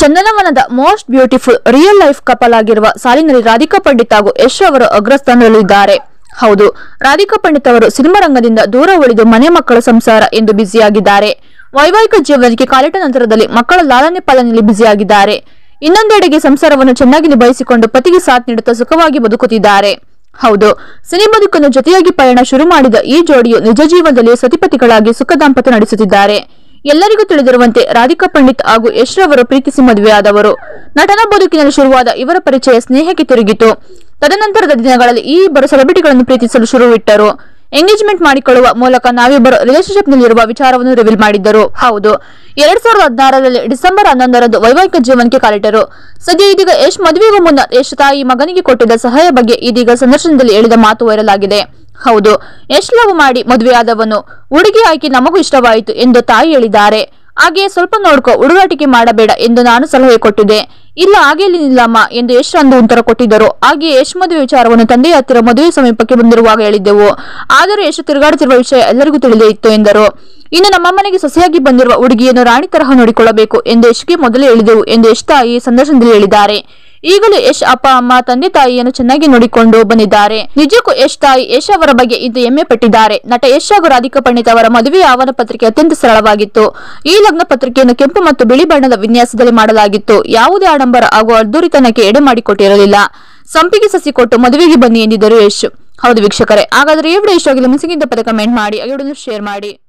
ಚಂದನವನದ most beautiful real life couple ಆಗಿರುವ ಸಾಲಿನಲ್ಲಿ ರಾಧಿಕಾ ಪಂಡಿತ್ ಹಾಗೂ ಯಶ್ ಅವರು ಅಗ್ರಸ್ಥಾನದಲ್ಲಿದ್ದಾರೆ ಹೌದು ರಾಧಿಕಾ ಪಂಡಿತ್ ಅವರು ಸಿನಿಮಾ ರಂಗದಿಂದ ದೂರ ಉಳಿದು ಮನೆ ಮಕ್ಕಳ ಸಂಸಾರ ಎಂದು ಬ್ಯುಸಿಯಾಗಿದ್ದಾರೆ ವೈವಾಹಿಕ ಜೀವನಕ್ಕೆ ಕಾಲಿಟ್ಟ ನಂತರದಲ್ಲಿ ಮಕ್ಕಳ ಲಾಲನೆ ಪಾಲನೆಯಲ್ಲಿ ಬ್ಯುಸಿಯಾಗಿದ್ದಾರೆ ಇನ್ನೊಂದೆಡೆಗೆ ಸಂಸಾರವನ್ನು ಚೆನ್ನಾಗಿ ನಿಭಾಯಿಸಿಕೊಂಡು ಪತಿಗೆ ಸಾಥ್ ನೀಡುತ್ತಾ ಸುಖವಾಗಿ ಬದುಕುತ್ತಿದ್ದಾರೆ ಹೌದು ಸಿನಿ ಬದುಕನ್ನು ಜೊತೆಯಾಗಿ ಪಯಣ ಶುರು ಮಾಡಿದ ಈ ಜೋಡಿಯು ನಿಜ ಜೀವನದಲ್ಲಿ ಸತಿಪತಿಗಳಾಗಿ ಸುಖ ದಾಂಪತ್ಯ ನಡೆಸುತ್ತಿದ್ದಾರೆ ಎಲ್ಲರಿಗೂ ತಿಳಿದಿರುವಂತೆ ರಾಧಿಕಾ ಪಂಡಿತ್ ಹಾಗೂ ಯಶ್ ರವರು ಪ್ರೀತಿಸಿ ಮದುವೆಯಾದವರು ನಟನ ಬದುಕಿನಲ್ಲಿ ಶುರುವಾದ ಇವರ ಪರಿಚಯ ಸ್ನೇಹಕ್ಕೆ ತಿರುಗಿತು ತದನಂತರದ ದಿನಗಳಲ್ಲಿ ಈ ಇಬ್ಬರು ಸೆಲೆಬ್ರಿಟಿಗಳನ್ನು ಪ್ರೀತಿಸಲು ಶುರುವಿಟ್ಟರು ಎಂಗೇಜ್ಮೆಂಟ್ ಮಾಡಿಕೊಳ್ಳುವ ಮೂಲಕ ನಾವಿಬ್ಬರು ರಿಲೇಶನ್ಶಿಪ್ ನಲ್ಲಿರುವ ವಿಚಾರವನ್ನು ರಿವೀಲ್ ಮಾಡಿದ್ದರು ಹೌದು ಎರಡ್ ಸಾವಿರದ ಹದಿನಾರರಲ್ಲಿ ಡಿಸೆಂಬರ್ ಹನ್ನೊಂದರಂದು ವೈವಾಹಿಕ ಜೀವನಕ್ಕೆ ಕಾಲಿಟ್ಟರು ಸದ್ಯ ಇದೀಗ ಯಶ್ ಮದುವೆಗೂ ಮುನ್ನ ಯಶ್ ತಾಯಿ ಮಗನಿಗೆ ಕೊಟ್ಟಿದ್ದ ಸಹಾಯ ಬಗ್ಗೆ ಇದೀಗ ಸಂದರ್ಶನದಲ್ಲಿ ಹೇಳಿದ ಮಾತು ವೈರಲ್ ಆಗಿದೆ ಹೌದು ಯಶ್ ಲವ್ ಮಾಡಿ ಮದುವೆಯಾದವನು ಹುಡುಗಿ ಆಯ್ಕೆ ನಮಗೂ ಇಷ್ಟವಾಯಿತು ಎಂದು ತಾಯಿ ಹೇಳಿದ್ದಾರೆ ಹಾಗೆಯೇ ಸ್ವಲ್ಪ ನೋಡ್ಕೋ ಹುಡುಗಾಟಿಕೆ ಮಾಡಬೇಡ ಎಂದು ನಾನು ಸಲಹೆ ಕೊಟ್ಟಿದ್ದೆ ಇಲ್ಲ ಹಾಗೇನಿಲ್ಲಮ್ಮ ಎಂದು ಯಶ್ ಅಂದು ಉತ್ತರ ಕೊಟ್ಟಿದ್ದರು ಹಾಗೆಯೇ ಯಶ್ ಮದುವೆ ವಿಚಾರವನ್ನು ತಂದೆಯ ಹತ್ತಿರ ಮದುವೆ ಸಮೀಪಕ್ಕೆ ಬಂದಿರುವಾಗ ಹೇಳಿದ್ದೆವು ಆದರೂ ಯಶ್ ತಿರುಗಾಡುತ್ತಿರುವ ವಿಷಯ ಎಲ್ಲರಿಗೂ ತಿಳಿದೇ ಇತ್ತು ಎಂದರು ಇನ್ನು ನಮ್ಮ ಮನೆಗೆ ಸೊಸೆಯಾಗಿ ಬಂದಿರುವ ಹುಡುಗಿಯನ್ನು ರಾಣಿ ತರಹ ನೋಡಿಕೊಳ್ಳಬೇಕು ಎಂದು ಯಶ್ಗೆ ಮೊದಲೇ ಹೇಳಿದೆವು ಎಂದು ಯಶ್ ತಾಯಿ ಸಂದರ್ಶನದಲ್ಲಿ ಹೇಳಿದ್ದಾರೆ ಈಗಲೂ ಯಶ್ ಅಪ್ಪ ಅಮ್ಮ ತಂದೆ ತಾಯಿಯನ್ನು ಚೆನ್ನಾಗಿ ನೋಡಿಕೊಂಡು ಬಂದಿದ್ದಾರೆ ನಿಜಕ್ಕೂ ಯಶ್ ತಾಯಿ ಯಶ್ ಅವರ ಬಗ್ಗೆ ಇಂದು ಹೆಮ್ಮೆ ಪಟ್ಟಿದ್ದಾರೆ ನಟ ಯಶ್ ಹಾಗೂ ರಾಧಿಕಾ ಪಂಡಿತ್ ಅವರ ಮದುವೆಯ ಆಹ್ವಾನ ಪತ್ರಿಕೆ ಅತ್ಯಂತ ಸರಳವಾಗಿತ್ತು ಈ ಲಗ್ನ ಪತ್ರಿಕೆಯನ್ನು ಕೆಂಪು ಮತ್ತು ಬಿಳಿ ಬಣ್ಣದ ವಿನ್ಯಾಸದಲ್ಲಿ ಮಾಡಲಾಗಿತ್ತು ಯಾವುದೇ ಆಡಂಬರ ಹಾಗೂ ಅದ್ದೂರಿತನಕ್ಕೆ ಎಡೆ ಮಾಡಿಕೊಟ್ಟಿರಲಿಲ್ಲ ಸಂಪಿಗೆ ಸಸಿ ಕೊಟ್ಟು ಮದುವೆಗೆ ಬನ್ನಿ ಎಂದಿದ್ದರು ಯಶ್ ಹೌದು ವೀಕ್ಷಕರೇ ಹಾಗಾದ್ರೆ ಈ ವಿಡಿಯೋ ಇಷ್ಟ ಆಗಿಲ್ಲ ಮಿಸಿಗಿಂತ ಪದ ಕಮೆಂಟ್ ಮಾಡಿ ಹಾಗೆ ಶೇರ್ ಮಾಡಿ